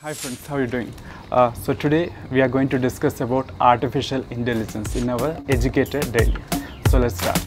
Hi friends, how are you doing? Uh, so today we are going to discuss about artificial intelligence in our educated daily. So let's start.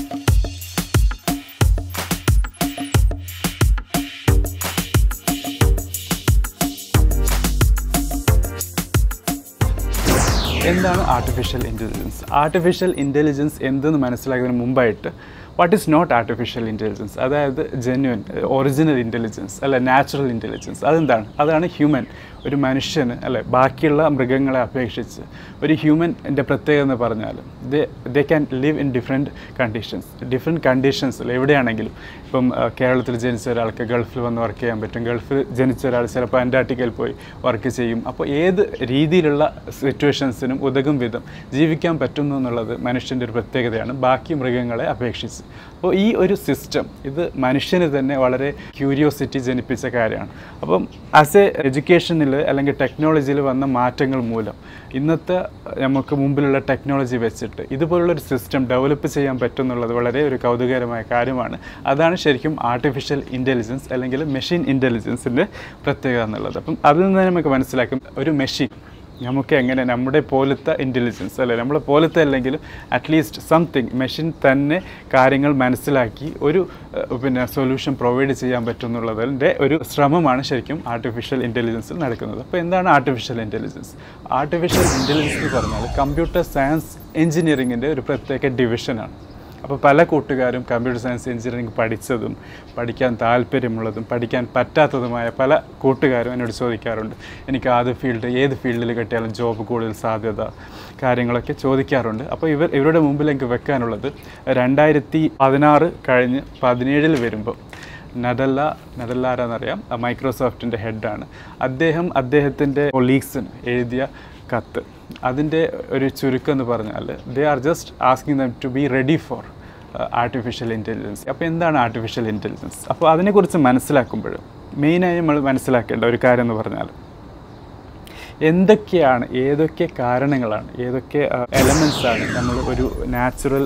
എന്താണ് artificial intelligence artificial intelligence എന്തെന്ന് മനസ്സിലാക്കുന്നതിന് മുമ്പായിട്ട് what is not artificial intelligence അതായത് genuine original intelligence അല്ല natural intelligence അതെന്താണ് അതാണ് human ഒരു മനുഷ്യന് അല്ലെ ബാക്കിയുള്ള മൃഗങ്ങളെ അപേക്ഷിച്ച് ഒരു ഹ്യൂമൻ്റെ പ്രത്യേകത എന്ന് പറഞ്ഞാൽ they they can live in different conditions different കണ്ടീഷൻസിൽ എവിടെയാണെങ്കിലും ഇപ്പം ആ, കേരളത്തിൽ ജനിച്ച ഒരാൾക്ക് ഗൾഫിൽ വന്ന് വർക്ക് ചെയ്യാൻ പറ്റും ഗൾഫിൽ ജനിച്ച ഒരാൾ ചിലപ്പോൾ അന്റാർട്ടിക്കയിൽ പോയി വർക്ക് ചെയ്യും അപ്പോൾ ഏത് രീതിയിലുള്ള സിറ്റുവേഷൻസിനും ഉതകും വിധം ജീവിക്കാൻ പറ്റുന്നു എന്നുള്ളത് മനുഷ്യൻ്റെ ഒരു പ്രത്യേകതയാണ് ബാക്കി മൃഗങ്ങളെ അപേക്ഷിച്ച് അപ്പോൾ ഈ ഒരു സിസ്റ്റം ഇത് മനുഷ്യന് തന്നെ വളരെ ക്യൂരിയോസിറ്റി ജനിപ്പിച്ച കാര്യമാണ് അപ്പം ആസ് എ എഡ്യൂക്കേഷനിൽ അല്ലെങ്കിൽ ടെക്നോളജിയിൽ വന്ന മാറ്റങ്ങൾ മൂലം ഇന്നത്തെ നമുക്ക് മുമ്പിലുള്ള ടെക്നോളജി വെച്ചിട്ട് ഇതുപോലുള്ളൊരു സിസ്റ്റം ഡെവലപ്പ് ചെയ്യാൻ പറ്റും എന്നുള്ളത് വളരെ ഒരു കൗതുകരമായ കാര്യമാണ് അതാണ് ശരിക്കും ആർട്ടിഫിഷ്യൽ ഇൻ്റലിജൻസ് അല്ലെങ്കിൽ മെഷീൻ ഇൻ്റലിജൻസിൻ്റെ പ്രത്യേകത എന്നുള്ളത് അപ്പം അതിൽ നിന്ന് നമുക്ക് മനസ്സിലാക്കും ഒരു മെഷീൻ നമുക്ക് എങ്ങനെ നമ്മുടെ പോലത്തെ ഇൻ്റലിജൻസ് അല്ലെ നമ്മളെ പോലത്തെ അല്ലെങ്കിലും അറ്റ്ലീസ്റ്റ് സംതിങ് മെഷീൻ തന്നെ കാര്യങ്ങൾ മനസ്സിലാക്കി ഒരു ഏഹ്, പിന്നെ സൊല്യൂഷൻ പ്രൊവൈഡ് ചെയ്യാൻ പറ്റും എന്നുള്ളതിൻ്റെ ഒരു ശ്രമമാണ് ശരിക്കും ആർട്ടിഫിഷ്യൽ ഇൻ്റലിജൻസിൽ നടക്കുന്നത് അപ്പോൾ എന്താണ് ആർട്ടിഫിഷ്യൽ ഇൻ്റലിജൻസ് ആർട്ടിഫിഷ്യൽ ഇൻ്റലിജൻസ് എന്ന് പറഞ്ഞാൽ കമ്പ്യൂട്ടർ സയൻസ് എഞ്ചിനീയറിങ്ങിൻ്റെ ഒരു പ്രത്യേക ഡിവിഷനാണ് അപ്പോൾ പല കൂട്ടുകാരും കമ്പ്യൂട്ടർ സയൻസ് എഞ്ചിനീയറിംഗ് പഠിച്ചതും പഠിക്കാൻ താല്പര്യമുള്ളതും പഠിക്കാൻ പറ്റാത്തതുമായ പല കൂട്ടുകാരും എന്നോട് ചോദിക്കാറുണ്ട് എനിക്ക് ആത് ഫീൽഡ് ഏത് ഫീൽഡിൽ കിട്ടിയാലും ജോബ് കൂടുതൽ സാധ്യത കാര്യങ്ങളൊക്കെ ചോദിക്കാറുണ്ട് അപ്പോൾ ഇവർ ഇവരുടെ മുമ്പിൽ എനിക്ക് വെക്കാനുള്ളത് രണ്ടായിരത്തി പതിനാറ് കഴിഞ്ഞ് പതിനേഴിൽ വരുമ്പോൾ നദല്ല നദല്ല ആരാന്നറിയാം മൈക്രോസോഫ്റ്റിൻ്റെ ഹെഡാണ് അദ്ദേഹം അദ്ദേഹത്തിൻ്റെ കൊളീഗ്സിന് എഴുതിയ കത്ത് അതിൻ്റെ ഒരു ചുരുക്കം എന്ന് പറഞ്ഞാൽ they are just asking them to be ready for artificial intelligence അപ്പോൾ എന്താണ് ആർട്ടിഫിഷ്യൽ ഇൻ്റലിജൻസ് അപ്പോൾ അതിനെക്കുറിച്ച് മനസ്സിലാക്കുമ്പോൾ മെയിനായി നമ്മൾ മനസ്സിലാക്കേണ്ട ഒരു കാര്യം എന്ന് പറഞ്ഞാൽ എന്തൊക്കെയാണ് ഏതൊക്കെ കാരണങ്ങളാണ് ഏതൊക്കെ എലമെൻസ് ആണ് നമ്മൾ ഒരു നാച്ചുറൽ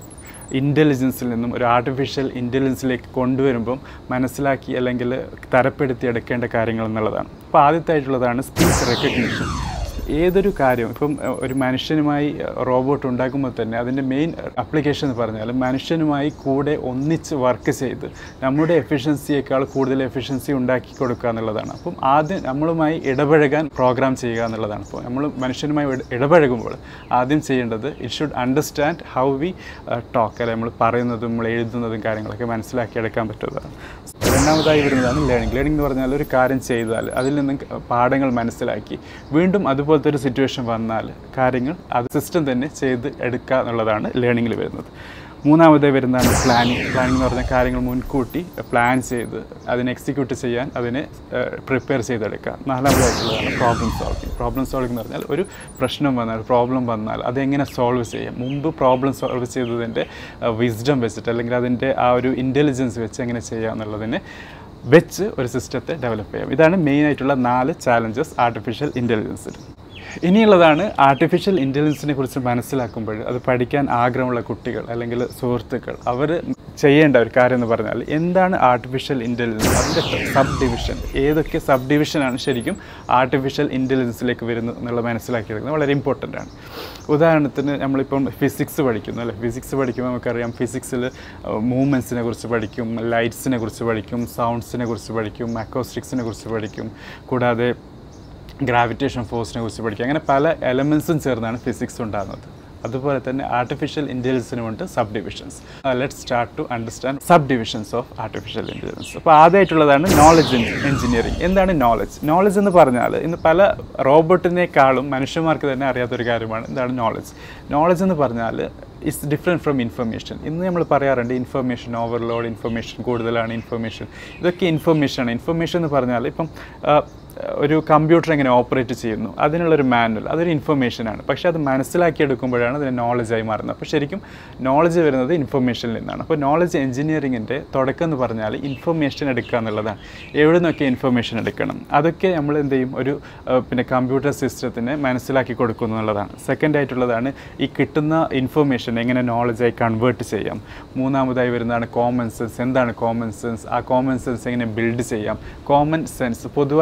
ഇൻ്റലിജൻസിൽ നിന്നും ഒരു ആർട്ടിഫിഷ്യൽ ഇൻ്റലിജൻസിലേക്ക് കൊണ്ടുവരുമ്പം മനസ്സിലാക്കി അല്ലെങ്കിൽ തരപ്പെടുത്തി എടുക്കേണ്ട കാര്യങ്ങൾ എന്നുള്ളതാണ് അപ്പോൾ ആദ്യത്തായിട്ടുള്ളതാണ് സ്പീച്ച് റെക്കഗ്നിഷൻ ഏതൊരു കാര്യം ഇപ്പം അഹ്, ഒരു മനുഷ്യനുമായി റോബോട്ട് ഉണ്ടാക്കുമ്പോൾ തന്നെ അതിൻ്റെ മെയിൻ അപ്ലിക്കേഷൻ എന്ന് പറഞ്ഞാൽ മനുഷ്യനുമായി കൂടെ ഒന്നിച്ച് വർക്ക് ചെയ്ത് നമ്മുടെ എഫിഷ്യൻസിയേക്കാൾ കൂടുതൽ എഫിഷ്യൻസി ഉണ്ടാക്കി കൊടുക്കുക എന്നുള്ളതാണ് അപ്പം ആദ്യം നമ്മളുമായി ഇടപഴകാൻ പ്രോഗ്രാം ചെയ്യുക എന്നുള്ളതാണ് അപ്പോൾ നമ്മൾ മനുഷ്യനുമായി ഇട- ഇടപഴകുമ്പോൾ ആദ്യം ചെയ്യേണ്ടത് it should understand how we talk അല്ലെ നമ്മൾ പറയുന്നതും നമ്മൾ എഴുതുന്നതും കാര്യങ്ങളൊക്കെ മനസ്സിലാക്കിയെടുക്കാൻ പറ്റുന്നതാണ് രണ്ടാമതായി വരുന്നതാണ് ലേണിംഗ് ലേണിംഗ് എന്ന് പറഞ്ഞാൽ ഒരു കാര്യം ചെയ്താൽ അതിൽ നിന്നും ക- പാഠങ്ങൾ മനസ്സിലാക്കി വീണ്ടും അതുപോലത്തെ ഒരു സിറ്റുവേഷൻ വന്നാൽ കാര്യങ്ങൾ അത് സിസ്റ്റം തന്നെ ചെയ്ത് എടുക്കുക എന്നുള്ളതാണ് ലേണിങ്ങിൽ വരുന്നത് മൂന്നാമതായി വരുന്നതാണ് പ്ലാനിങ് പ്ലാനിങ് എന്ന് പറഞ്ഞാൽ കാര്യങ്ങൾ മുൻകൂട്ടി പ്ലാൻ ചെയ്ത് അതിനെ എക്സിക്യൂട്ട് ചെയ്യാൻ അതിനെ പ്രിപ്പയർ ചെയ്തെടുക്കുക നാലാമതായിട്ടുള്ളതാണ് പ്രോബ്ലം സോൾവിങ് പ്രോബ്ലം സോൾവിങ് എന്ന് പറഞ്ഞാൽ ഒരു പ്രശ്നം വന്നാൽ പ്രോബ്ലം വന്നാൽ അതെങ്ങനെ സോൾവ് ചെയ്യാം മുമ്പ് പ്രോബ്ലം സോൾവ് ചെയ്തതിൻ്റെ വിസ്ഡം വെച്ചിട്ട് അല്ലെങ്കിൽ അതിൻ്റെ ആ ഒരു ഇൻ്റലിജൻസ് വെച്ച് എങ്ങനെ ചെയ്യാം എന്നുള്ളതിനെ വെച്ച് ഒരു സിസ്റ്റത്തെ ഡെവലപ്പ് ചെയ്യാം ഇതാണ് മെയിൻ ആയിട്ടുള്ള നാല് ചാലഞ്ചസ് ആർട്ടിഫിഷ്യൽ ഇൻ്റലിജൻസിൽ ഇനിയുള്ളതാണ് ആർട്ടിഫിഷ്യൽ ഇൻ്റലിജൻസിനെ കുറിച്ച് മനസ്സിലാക്കുമ്പോൾ അത് പഠിക്കാൻ ആഗ്രഹമുള്ള കുട്ടികൾ അല്ലെങ്കിൽ സുഹൃത്തുക്കൾ അവർ ചെയ്യേണ്ട ഒരു കാര്യം എന്ന് പറഞ്ഞാൽ എന്താണ് ആർട്ടിഫിഷ്യൽ ഇൻ്റലിജൻസ് അതിൻ്റെ സബ് ഡിവിഷൻ ഏതൊക്കെ സബ് ഡിവിഷനാണ് ശരിക്കും ആർട്ടിഫിഷ്യൽ ഇൻ്റലിജൻസിലേക്ക് വരുന്നത് എന്നുള്ളത് മനസ്സിലാക്കിയെടുക്കുന്നത് വളരെ ഇമ്പോർട്ടൻ്റ് ആണ് ഉദാഹരണത്തിന് നമ്മളിപ്പം ഫിസിക്സ് പഠിക്കുന്നു അല്ലേ ഫിസിക്സ് പഠിക്കുമ്പോൾ നമുക്കറിയാം ഫിസിക്സിൽ മൂവ്മെൻറ്റ്സിനെ കുറിച്ച് പഠിക്കും ലൈറ്റ്സിനെ കുറിച്ച് പഠിക്കും സൗണ്ട്സിനെ കുറിച്ച് പഠിക്കും അക്കോസ്റ്റിക്സിനെ കുറിച്ച് പഠിക്കും കൂടാതെ ഗ്രാവിറ്റേഷൻ ഫോഴ്സിനെ കുറിച്ച് പഠിക്കുക അങ്ങനെ പല എലമെൻസും ചേർന്നാണ് ഫിസിക്സ് ഉണ്ടാകുന്നത് അതുപോലെ തന്നെ ആർട്ടിഫിഷ്യൽ ഇൻ്റലിജൻസിനുമുണ്ട് sub divisions let start to understand sub divisions of artificial intelligence അപ്പോൾ ആദ്യമായിട്ടുള്ളതാണ് നോളജ് എഞ്ചിനീയറിംഗ് എന്താണ് നോളജ് നോളജ് എന്ന് പറഞ്ഞാൽ ഇന്ന് പല റോബോട്ടിനേക്കാളും മനുഷ്യന്മാർക്ക് തന്നെ അറിയാത്തൊരു കാര്യമാണ് എന്താണ് നോളജ് നോളജ് എന്ന് പറഞ്ഞാൽ ഇസ് ഡിഫറെൻറ്റ് ഫ്രം ഇൻഫർമേഷൻ ഇന്ന് നമ്മൾ പറയാറുണ്ട് ഇൻഫർമേഷൻ ഓവർലോഡ് ഇൻഫർമേഷൻ കൂടുതലാണ് ഇൻഫർമേഷൻ ഇതൊക്കെ ഇൻഫർമേഷനാണ് ഇൻഫർമേഷൻ എന്ന് പറഞ്ഞാൽ ഇപ്പം ആ, ഒരു കമ്പ്യൂട്ടർ എങ്ങനെ ഓപ്പറേറ്റ് ചെയ്യുന്നു അതിനുള്ളൊരു മാനുവൽ അതൊരു ഇൻഫർമേഷനാണ് പക്ഷേ അത് മനസ്സിലാക്കിയെടുക്കുമ്പോഴാണ് അതിന് നോളജായി മാറുന്നത് അപ്പോൾ ശരിക്കും നോളജ് വരുന്നത് ഇൻഫർമേഷനിൽ നിന്നാണ് അപ്പോൾ നോളജ് എഞ്ചിനീയറിങ്ങിൻ്റെ തുടക്കം എന്ന് പറഞ്ഞാൽ ഇൻഫർമേഷൻ എടുക്കുക എന്നുള്ളതാണ് എവിടെ നിന്നൊക്കെ ഇൻഫർമേഷൻ എടുക്കണം അതൊക്കെ നമ്മൾ എന്ത് ചെയ്യും ഒരു ആ, പിന്നെ കമ്പ്യൂട്ടർ സിസ്റ്റത്തിനെ മനസ്സിലാക്കി കൊടുക്കുന്നു എന്നുള്ളതാണ് സെക്കൻഡ് ആയിട്ടുള്ളതാണ് ഈ കിട്ടുന്ന ഇൻഫർമേഷൻ എങ്ങനെ നോളജായി കൺവേർട്ട് ചെയ്യാം മൂന്നാമതായി വരുന്നതാണ് കോമൺ സെൻസ് എന്താണ് കോമൺ സെൻസ് ആ കോമൺ സെൻസ് എങ്ങനെ ബിൽഡ് ചെയ്യാം കോമൺ സെൻസ് പൊതുവായിട്ടുള്ള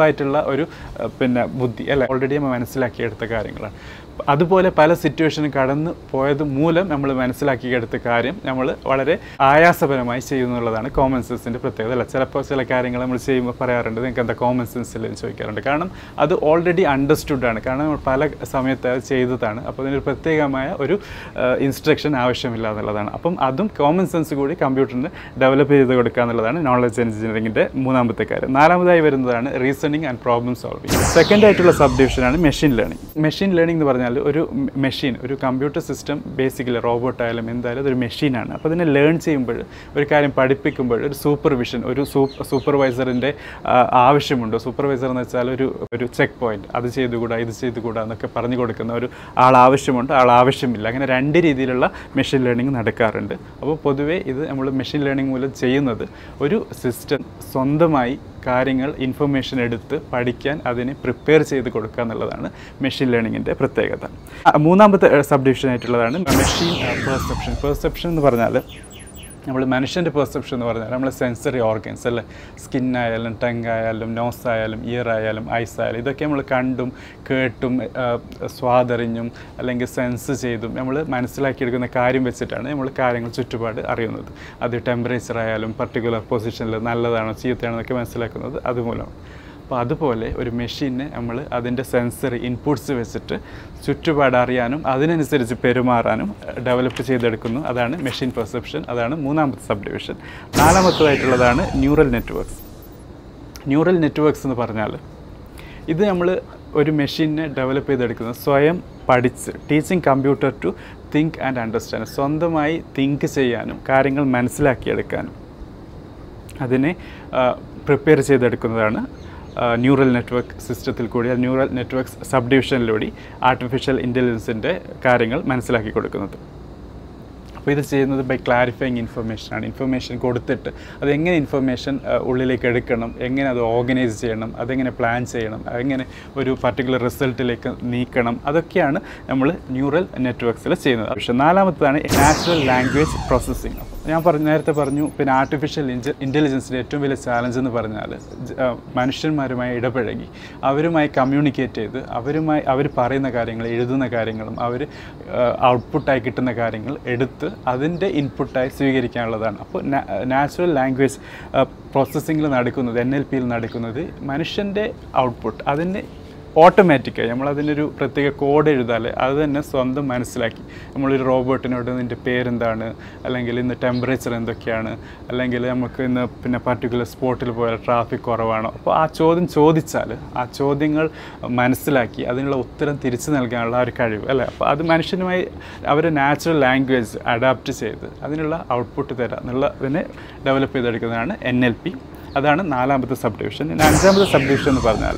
ഒരു ആ, പിന്നെ ബുദ്ധി അല്ലേ ഓൾറെഡി നമ്മൾ മനസ്സിലാക്കിയെടുത്ത കാര്യങ്ങളാണ് അതുപോലെ പല സിറ്റുവേഷനും കടന്നു പോയത് മൂലം നമ്മൾ മനസ്സിലാക്കിയെടുത്ത കാര്യം നമ്മൾ വളരെ ആയാസപരമായി ചെയ്യുന്നുള്ളതാണ് കോമൺ സെൻസിൻ്റെ പ്രത്യേകത അല്ല ചിലപ്പോൾ ചില കാര്യങ്ങൾ നമ്മൾ ചെയ്യുമ്പോൾ പറയാറുണ്ട് നിങ്ങൾക്ക് എന്താ കോമൺ സെൻസ് ഇല്ലെന്ന് ചോദിക്കാറുണ്ട് കാരണം അത് ഓൾറെഡി അണ്ടർസ്റ്റുഡ് ആണ് കാരണം നമ്മൾ പല സമയത്ത് അത് ചെയ്തതാണ് അപ്പോൾ അതിനൊരു പ്രത്യേകമായ ഒരു ഇൻസ്ട്രക്ഷൻ ആവശ്യമില്ല എന്നുള്ളതാണ് അപ്പം അതും കോമൺ സെൻസ് കൂടി കമ്പ്യൂട്ടറിന് ഡെവലപ്പ് ചെയ്ത് കൊടുക്കുക എന്നുള്ളതാണ് നോളജ് എഞ്ചിനീയറിംഗിൻ്റെ മൂന്നാമത്തെ കാര്യം നാലാമതായി വരുന്നതാണ് reasoning and problem solving second ആയിട്ടുള്ള സബ് ഡിവിഷനാണ് മെഷീൻ ലേണിംഗ് മെഷീൻ ലേണിംഗ് എന്ന് പറഞ്ഞാൽ ഒരു മെഷീൻ ഒരു കമ്പ്യൂട്ടർ സിസ്റ്റം ബേസിക്കലി റോബോട്ട് ആയാലും എന്തായാലും അതൊരു മെഷീനാണ് അപ്പോൾ അതിനെ ലേൺ ചെയ്യുമ്പോൾ ഒരു കാര്യം പഠിപ്പിക്കുമ്പോൾ ഒരു സൂപ്പർവിഷൻ ഒരു സൂപ്പർവൈസറിൻ്റെ ആവശ്യമുണ്ടോ സൂപ്പർവൈസർ എന്ന് വെച്ചാൽ ഒരു ഒരു ചെക്ക് പോയിന്റ് അത് ചെയ്തുകൂടാ ഇത് ചെയ്തുകൂടാ എന്നൊക്കെ പറഞ്ഞു കൊടുക്കുന്ന ഒരു ആൾ ആവശ്യമുണ്ട് ആൾ ആവശ്യമില്ല അങ്ങനെ രണ്ട് രീതിയിലുള്ള മെഷീൻ ലേണിംഗ് നടക്കാറുണ്ട് അപ്പോൾ പൊതുവേ ഇത് നമ്മൾ മെഷീൻ ലേണിംഗ് മൂലം ചെയ്യുന്നത് ഒരു സിസ്റ്റം സ്വന്തമായി കാര്യങ്ങൾ ഇൻഫർമേഷൻ എടുത്ത് പഠിക്കാൻ അതിനെ പ്രിപ്പയർ ചെയ്ത് കൊടുക്കുക എന്നുള്ളതാണ് മെഷീൻ ലേണിങ്ങിൻ്റെ പ്രത്യേകത ആ, മൂന്നാമത്തെ സബ് ഡിവിഷൻ ആയിട്ടുള്ളതാണ് മെഷീൻ പെർസെപ്ഷൻ പെർസെപ്ഷൻ എന്ന് പറഞ്ഞാൽ നമ്മൾ മനുഷ്യൻ്റെ പെർസെപ്ഷൻ എന്ന് പറഞ്ഞാൽ നമ്മൾ സെൻസറി ഓർഗൻസ് അല്ലേ സ്കിൻ ആയാലും ടങ് ആയാലും നോസ് ആയാലും ഇയർ ആയാലും ഐസ് ആയാലും ഇതൊക്കെ നമ്മൾ കണ്ടും കേട്ടും ആ, സ്വാദറിഞ്ഞും അല്ലെങ്കിൽ സെൻസ് ചെയ്തും നമ്മൾ മനസ്സിലാക്കിയെടുക്കുന്ന കാര്യം വെച്ചിട്ടാണ് നമ്മൾ കാര്യങ്ങൾ ചുറ്റുപാട് അറിയുന്നത് അത് ടെമ്പറേച്ചർ ആയാലും പർട്ടിക്കുലർ പൊസിഷനിൽ നല്ലതാണോ ചീത്തയാണോ എന്നൊക്കെ മനസ്സിലാക്കുന്നത് അതുമൂലമാണ് അപ്പോൾ അതുപോലെ ഒരു മെഷീനെ നമ്മൾ അതിൻ്റെ സെൻസറി ഇൻപുട്സ് വെച്ചിട്ട് ചുറ്റുപാട് അറിയാനും അതിനനുസരിച്ച് പെരുമാറാനും ഡെവലപ്പ് ചെയ്തെടുക്കുന്നു അതാണ് മെഷീൻ പെർസെപ്ഷൻ അതാണ് മൂന്നാമത്തെ സബ് ഡിവിഷൻ നാലാമത്തതായിട്ടുള്ളതാണ് ന്യൂറൽ നെറ്റ്വർക്ക്സ് ന്യൂറൽ നെറ്റ്വർക്ക്സ് എന്ന് പറഞ്ഞാൽ ഇത് നമ്മൾ ഒരു മെഷീനെ ഡെവലപ്പ് ചെയ്തെടുക്കുന്നത് സ്വയം പഠിച്ച് teaching computer to think and understand സ്വന്തമായി തിങ്ക് ചെയ്യാനും കാര്യങ്ങൾ മനസ്സിലാക്കിയെടുക്കാനും അതിനെ പ്രിപ്പയർ ചെയ്തെടുക്കുന്നതാണ് ന്യൂറൽ നെറ്റ്വർക്ക് സിസ്റ്റത്തിൽ കൂടി ആ ന്യൂറൽ നെറ്റ്വർക്ക് സബ് ഡിവിഷനിലൂടെ ആർട്ടിഫിഷ്യൽ ഇൻ്റലിജൻസിൻ്റെ കാര്യങ്ങൾ മനസ്സിലാക്കി കൊടുക്കുന്നത് അപ്പോൾ ഇത് ചെയ്യുന്നത് ബൈ ക്ലാരിഫയിങ് ഇൻഫർമേഷനാണ് ഇൻഫർമേഷൻ കൊടുത്തിട്ട് അതെങ്ങനെ ഇൻഫർമേഷൻ ഉള്ളിലേക്ക് എടുക്കണം എങ്ങനെ അത് ഓർഗനൈസ് ചെയ്യണം അതെങ്ങനെ പ്ലാൻ ചെയ്യണം എങ്ങനെ ഒരു പർട്ടിക്കുലർ റിസൾട്ടിലേക്ക് നീക്കണം അതൊക്കെയാണ് നമ്മൾ ന്യൂറൽ നെറ്റ്വർക്ക്സിൽ ചെയ്യുന്നത് പക്ഷേ നാലാമത്തതാണ് നാച്ചുറൽ ലാംഗ്വേജ് പ്രോസസ്സിങ് ഞാൻ പറഞ്ഞു നേരത്തെ പറഞ്ഞു പിന്നെ ആർട്ടിഫിഷ്യൽ ഇൻജ ഇൻ്റലിജൻസിൻ്റെ ഏറ്റവും വലിയ ചാലഞ്ച് എന്ന് പറഞ്ഞാൽ ജ- ആ, മനുഷ്യന്മാരുമായി ഇടപഴകി അവരുമായി കമ്മ്യൂണിക്കേറ്റ് ചെയ്ത് അവരുമായി അവർ പറയുന്ന കാര്യങ്ങൾ എഴുതുന്ന കാര്യങ്ങളും അവർ ഔട്ട്പുട്ടായി കിട്ടുന്ന കാര്യങ്ങൾ എടുത്ത് അതിൻ്റെ ഇൻപുട്ടായി സ്വീകരിക്കാനുള്ളതാണ് അപ്പോൾ നാച്ചുറൽ ലാംഗ്വേജ് പ്രോസസ്സിങ്ങിൽ നടക്കുന്നത് എൻ എൽ പിയിൽ നടക്കുന്നത് മനുഷ്യൻ്റെ ഔട്ട്പുട്ട് അതിന് ഓട്ടോമാറ്റിക്കായി നമ്മൾ അതിനൊരു പ്രത്യേക കോഡ് എഴുതാതെ അത് തന്നെ സ്വന്തം മനസ്സിലാക്കി നമ്മളൊരു റോബോട്ടിനോട് നിൻ്റെ പേരെന്താണ് അല്ലെങ്കിൽ ഇന്ന് ടെമ്പറേച്ചർ എന്തൊക്കെയാണ് അല്ലെങ്കിൽ നമുക്ക് ഇന്ന് പിന്നെ പർട്ടിക്കുലർ സ്പോട്ടിൽ പോയാൽ ട്രാഫിക് കുറവാണോ അപ്പോൾ ആ ചോദ്യം ചോദിച്ചാൽ ആ ചോദ്യങ്ങൾ മനസ്സിലാക്കി അതിനുള്ള ഉത്തരം തിരിച്ചു നൽകാനുള്ള ആ ഒരു കഴിവ് അല്ലേ അപ്പോൾ അത് മനുഷ്യനുമായി അവർ നാച്ചുറൽ ലാംഗ്വേജ് അഡാപ്റ്റ് ചെയ്ത് അതിനുള്ള ഔട്ട്പുട്ട് തരാം എന്നുള്ളതിനെ ഡെവലപ്പ് ചെയ്തെടുക്കുന്നതാണ് എൻ എൽ പി അതാണ് നാലാമത്തെ സബ് ഡിവിഷൻ ഇനി അഞ്ചാമത്തെ സബ് ഡിവിഷൻ എന്ന് പറഞ്ഞാൽ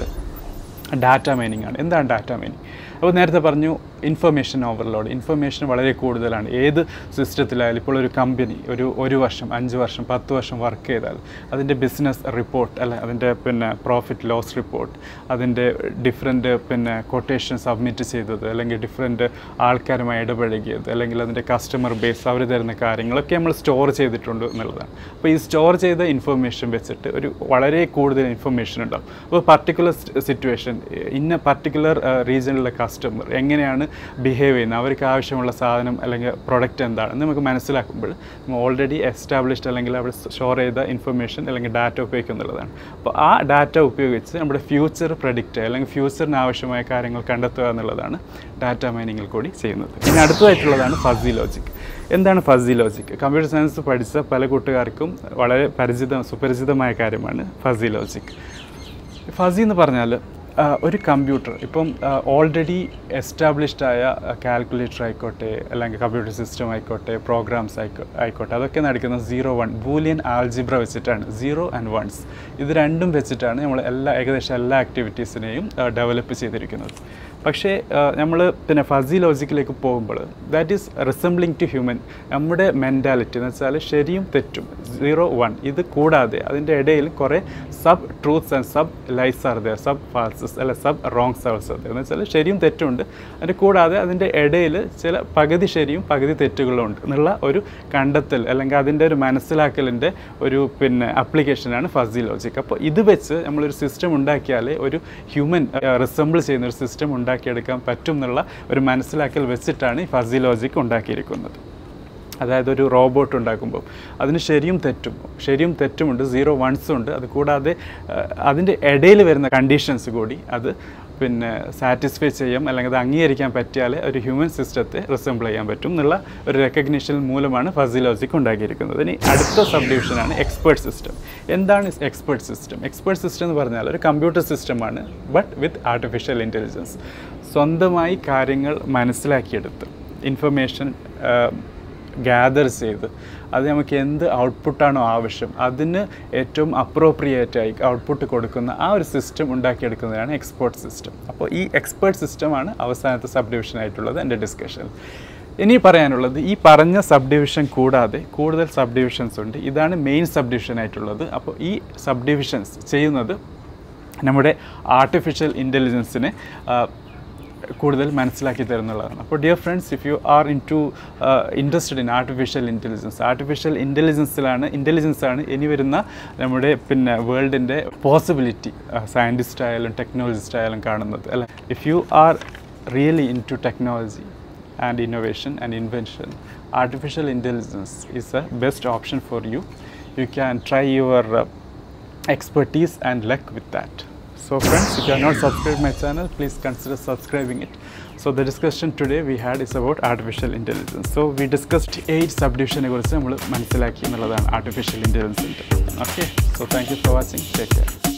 ഡാറ്റ മൈനിങ് ആണ് എന്താണ് ഡാറ്റ മൈനിങ് അപ്പോൾ നേരത്തെ പറഞ്ഞു ഇൻഫർമേഷൻ ഓവർലോഡ് ഇൻഫർമേഷൻ വളരെ കൂടുതലാണ് ഏത് സിസ്റ്റത്തിലായാലും ഇപ്പോൾ ഒരു കമ്പനി ഒരു ഒരു വർഷം അഞ്ച് വർഷം പത്ത് വർഷം വർക്ക് ചെയ്താൽ അതിൻ്റെ ബിസിനസ് റിപ്പോർട്ട് അല്ല അതിൻ്റെ പിന്നെ പ്രോഫിറ്റ് ലോസ് റിപ്പോർട്ട് അതിൻ്റെ ഡിഫറെൻറ്റ് പിന്നെ കൊട്ടേഷൻ സബ്മിറ്റ് ചെയ്തത് അല്ലെങ്കിൽ ഡിഫറെൻറ്റ് ആൾക്കാരുമായി ഇടപഴകിയത് അല്ലെങ്കിൽ അതിൻ്റെ കസ്റ്റമർ ബേസ് അവർ തരുന്ന കാര്യങ്ങളൊക്കെ നമ്മൾ സ്റ്റോർ ചെയ്തിട്ടുണ്ട് എന്നുള്ളതാണ് അപ്പോൾ ഈ സ്റ്റോർ ചെയ്ത ഇൻഫർമേഷൻ വെച്ചിട്ട് ഒരു വളരെ കൂടുതൽ ഇൻഫർമേഷൻ ഉണ്ടാവും അപ്പോൾ പർട്ടിക്കുലർ സിറ്റുവേഷൻ ഇന്ന പർട്ടിക്കുലർ റീജിയനിലുള്ള കസ്റ്റമർ എങ്ങനെയാണ് ബിഹേവ് ചെയ്യുന്നത് അവർക്ക് ആവശ്യമുള്ള സാധനം അല്ലെങ്കിൽ പ്രൊഡക്റ്റ് എന്താണെന്ന് നമുക്ക് മനസ്സിലാക്കുമ്പോൾ നമ്മൾ ഓൾറെഡി എസ്റ്റാബ്ലിഷ്ഡ് അല്ലെങ്കിൽ അവിടെ സ്റ്റോർ ചെയ്ത ഇൻഫർമേഷൻ അല്ലെങ്കിൽ ഡാറ്റ ഉപയോഗിക്കുന്നുള്ളതാണ് അപ്പോൾ ആ ഡാറ്റ ഉപയോഗിച്ച് നമ്മുടെ ഫ്യൂച്ചർ പ്രഡിക്റ്റ് അല്ലെങ്കിൽ ഫ്യൂച്ചറിന് ആവശ്യമായ കാര്യങ്ങൾ കണ്ടെത്തുക എന്നുള്ളതാണ് ഡാറ്റ മൈനിങ്ങിൽ കൂടി ചെയ്യുന്നത് ഇനി അടുത്തതായിട്ടുള്ളതാണ് ഫസി ലോജിക് എന്താണ് ഫസി ലോജിക് കമ്പ്യൂട്ടർ സയൻസ് പഠിച്ച പല കൂട്ടുകാർക്കും വളരെ പരിചിത സുപരിചിതമായ കാര്യമാണ് ഫസി ലോജിക് ഫസി എന്ന് പറഞ്ഞാൽ ആ, ഒരു കമ്പ്യൂട്ടർ ഇപ്പം ഓൾറെഡി എസ്റ്റാബ്ലിഷ്ഡ് ആയ കാൽക്കുലേറ്റർ ആയിക്കോട്ടെ അല്ലെങ്കിൽ കമ്പ്യൂട്ടർ സിസ്റ്റം ആയിക്കോട്ടെ പ്രോഗ്രാംസ് ആയിക്കോ ആയിക്കോട്ടെ അതൊക്കെ നടക്കുന്നത് സീറോ വൺ ബൂലിയൻ ആൽജിബ്ര വെച്ചിട്ടാണ് സീറോ ആൻഡ് വൺസ് ഇത് രണ്ടും വെച്ചിട്ടാണ് നമ്മൾ എല്ലാ ഏകദേശം എല്ലാ ആക്ടിവിറ്റീസിനെയും ഡെവലപ്പ് ചെയ്തിരിക്കുന്നത് പക്ഷേ നമ്മൾ പിന്നെ ഫസി ലോജിക്കിലേക്ക് പോകുമ്പോൾ that is resembling to human നമ്മുടെ മെൻറ്റാലിറ്റി എന്ന് വെച്ചാൽ ശരിയും തെറ്റും സീറോ വൺ ഇത് കൂടാതെ അതിൻ്റെ ഇടയിൽ കുറേ sub truths and sub lies are there sub falses അല്ല സബ് റോങ്സ് ആൾസ് ആർ എന്ന് വെച്ചാൽ ശരിയും തെറ്റുണ്ട് അതിൻ്റെ കൂടാതെ അതിൻ്റെ ഇടയിൽ ചില പകുതി ശരിയും പകുതി തെറ്റുകളും ഉണ്ട് എന്നുള്ള ഒരു കണ്ടെത്തൽ അല്ലെങ്കിൽ അതിൻ്റെ ഒരു മനസ്സിലാക്കലിൻ്റെ ഒരു പിന്നെ അപ്ലിക്കേഷനാണ് ഫസി ലോജിക് അപ്പോൾ ഇത് വെച്ച് നമ്മളൊരു സിസ്റ്റം ഉണ്ടാക്കിയാലേ ഒരു ഹ്യൂമൻ റിസംബിൾ ചെയ്യുന്ന ഒരു സിസ്റ്റം ഉണ്ടാക്കിയെടുക്കാൻ പറ്റും എന്നുള്ള ഒരു മനസ്സിലാക്കൽ വെച്ചിട്ടാണ് ഈ ഫസി ലോജിക് ഉണ്ടാക്കിയിരിക്കുന്നത് അതായത് ഒരു റോബോട്ട് ഉണ്ടാക്കുമ്പോൾ അതിന് ശരിയും തെറ്റും ശരിയും തെറ്റുമുണ്ട് സീറോ വൺസും ഉണ്ട് അത് കൂടാതെ അതിൻ്റെ ഇടയിൽ വരുന്ന കണ്ടീഷൻസ് കൂടി അത് പിന്നെ സാറ്റിസ്ഫൈ ചെയ്യാം അല്ലെങ്കിൽ അത് അംഗീകരിക്കാൻ പറ്റിയാൽ ഒരു ഹ്യൂമൻ സിസ്റ്റത്തെ റിസംബിൾ ചെയ്യാൻ പറ്റും എന്നുള്ള ഒരു റെക്കഗ്നിഷൻ മൂലമാണ് ഫസി ലോജിക് ഉണ്ടാക്കിയിരിക്കുന്നത് ഇനി അടുത്ത സബ് ഡിവിഷനാണ് എക്സ്പേർട്ട് സിസ്റ്റം എന്താണ് എക്സ്പേർട്ട് സിസ്റ്റം എക്സ്പേർട്ട് സിസ്റ്റം എന്ന് പറഞ്ഞാൽ ഒരു കമ്പ്യൂട്ടർ സിസ്റ്റമാണ് ബട്ട് വിത്ത് ആർട്ടിഫിഷ്യൽ ഇൻ്റലിജൻസ് സ്വന്തമായി കാര്യങ്ങൾ മനസ്സിലാക്കിയെടുത്ത് ഇൻഫർമേഷൻ ഗ്യാദർ ചെയ്ത് അത് നമുക്ക് എന്ത് ഔട്ട്പുട്ടാണോ ആവശ്യം അതിന് ഏറ്റവും അപ്രോപ്രിയേറ്റ് ആയി ഔട്ട്പുട്ട് കൊടുക്കുന്ന ആ ഒരു സിസ്റ്റം ഉണ്ടാക്കിയെടുക്കുന്നതാണ് എക്സ്പേർട്ട് സിസ്റ്റം അപ്പോൾ ഈ എക്സ്പേർട്ട് സിസ്റ്റമാണ് അവസാനത്തെ സബ് ഡിവിഷൻ ആയിട്ടുള്ളത് എൻ്റെ ഡിസ്കഷൻ ഇനി പറയാനുള്ളത് ഈ പറഞ്ഞ സബ് ഡിവിഷൻ കൂടാതെ കൂടുതൽ സബ് ഡിവിഷൻസ് ഉണ്ട് ഇതാണ് മെയിൻ സബ് ഡിവിഷൻ ആയിട്ടുള്ളത് അപ്പോൾ ഈ സബ് ഡിവിഷൻസ് ചെയ്യുന്നത് നമ്മുടെ ആർട്ടിഫിഷ്യൽ ഇൻ്റലിജൻസിനെ കൂടുതൽ മനസ്സിലാക്കി തരുന്നുള്ളതാണ് അപ്പോൾ dear friends if you are in to interested in artificial intelligence artificial ഇൻ്റലിജൻസിലാണ് ഇൻ്റലിജൻസ് ആണ് ഇനി വരുന്ന നമ്മുടെ പിന്നെ വേൾഡിൻ്റെ പോസിബിലിറ്റി സയൻറ്റിസ്റ്റ് ആയാലും ടെക്നോളജിസ്റ്റ് ആയാലും കാണുന്നത് അല്ല if you are really in to technology and innovation and invention artificial intelligence is a best option for you you can try your expertise and luck with that. So friends, if you are not subscribed my channel, please consider subscribing it. So the discussion today we had is about artificial intelligence. So we discussed eight subdivision കുറിച്ച് നമ്മൾ മനസ്സിലാക്കി എന്നുള്ളതാണ് artificial ഇൻ്റലിജൻസിൻ്റെ okay so thank you for watching take care